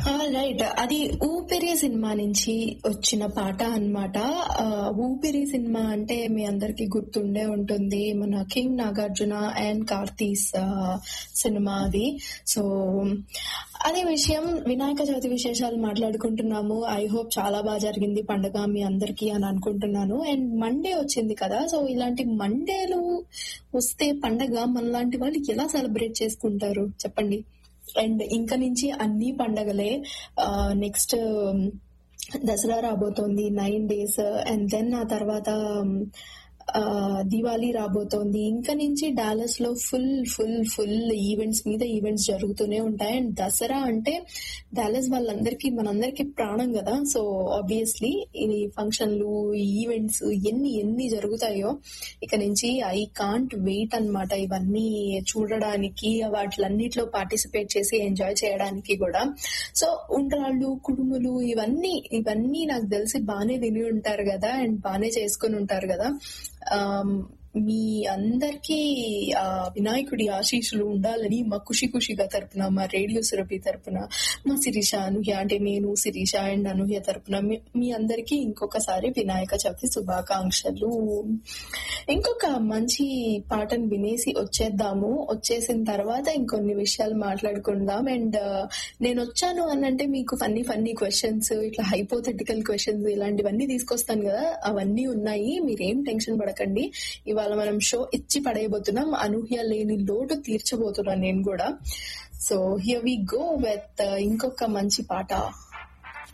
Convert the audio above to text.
right అది ఊపిరి cinema నుంచి వచ్చిన పాట అన్నమాట ఆ, ఊపిరి సినిమా అంటే మీ అందరికి గుర్తుండే ఉంటుంది మన కింగ్ నాగార్జున అండ్ కార్తీస్ ఆ, సినిమా అది సో అదే విషయం వినాయక చవితి విశేషాలు మాట్లాడుకుంటున్నాము ఐ హోప్ చాలా బాగా జరిగింది పండుగ మీ అందరికి అని అనుకుంటున్నాను అండ్ మండే వచ్చింది కదా సో ఇలాంటి మండేలు వస్తే పండగ మనలాంటి వాళ్ళు ఎలా సెలబ్రేట్ చేసుకుంటారు చెప్పండి అండ్ ఇంకా నుంచి అన్ని పండగలే నెక్స్ట్ దసరా రాబోతోంది నైన్ డేస్ అండ్ దెన్ ఆ తర్వాత ఆ, దివాళీ రాబోతోంది ఇంకా నుంచి డాలస్ లో ఫుల్ ఫుల్ ఫుల్ ఈవెంట్స్ మీద ఈవెంట్స్ జరుగుతూనే ఉంటాయి అండ్ దసరా అంటే డాలస్ వాళ్ళందరికీ మనందరికీ ప్రాణం కదా సో ఆబ్వియస్లీ ఈ ఫంక్షన్లు ఈవెంట్స్ ఎన్ని ఎన్ని జరుగుతాయో ఇక నుంచి ఐ కాంట్ వెయిట్ అన్నమాట ఇవన్నీ చూడడానికి వాటిలన్నిట్లో పార్టిసిపేట్ చేసి ఎంజాయ్ చేయడానికి కూడా సో ఉండ్రాళ్ళు కుడుములు ఇవన్నీ ఇవన్నీ నాకు తెలిసి బాగానే తిని ఉంటారు కదా అండ్ బాగానే చేసుకుని ఉంటారు కదా ఆమ్, మీ అందరికీ ఆ వినాయకుడి ఆశీస్సులు ఉండాలని మా ఖుషి ఖుషిగా తరపున మా రేడియో సురభి తరపున మా శిరీష అనూహ్య అంటే నేను శిరీష అండ్ అనూహ్య తరపున మీ- మీ అందరికీ ఇంకొకసారి వినాయక చవితి శుభాకాంక్షలు ఇంకొక మంచి పాటను వినేసి వచ్చేద్దాము వచ్చేసిన తర్వాత ఇంకొన్ని విషయాలు మాట్లాడుకుందాం అండ్ నేను వచ్చాను అని అంటే మీకు ఫన్నీ ఫన్నీ క్వశ్చన్స్ ఇట్లా హైపోథెటికల్ క్వశ్చన్స్ ఇలాంటివన్నీ తీసుకొస్తాను కదా అవన్నీ ఉన్నాయి మీరేం టెన్షన్ పడకండి ఇవాళ మనం షో ఇచ్చి పడేయబోతున్నాం అనూహ్య లేని లోటు తీర్చబోతున్నాను నేను కూడా so here we go with ఇంకొక మంచి పాట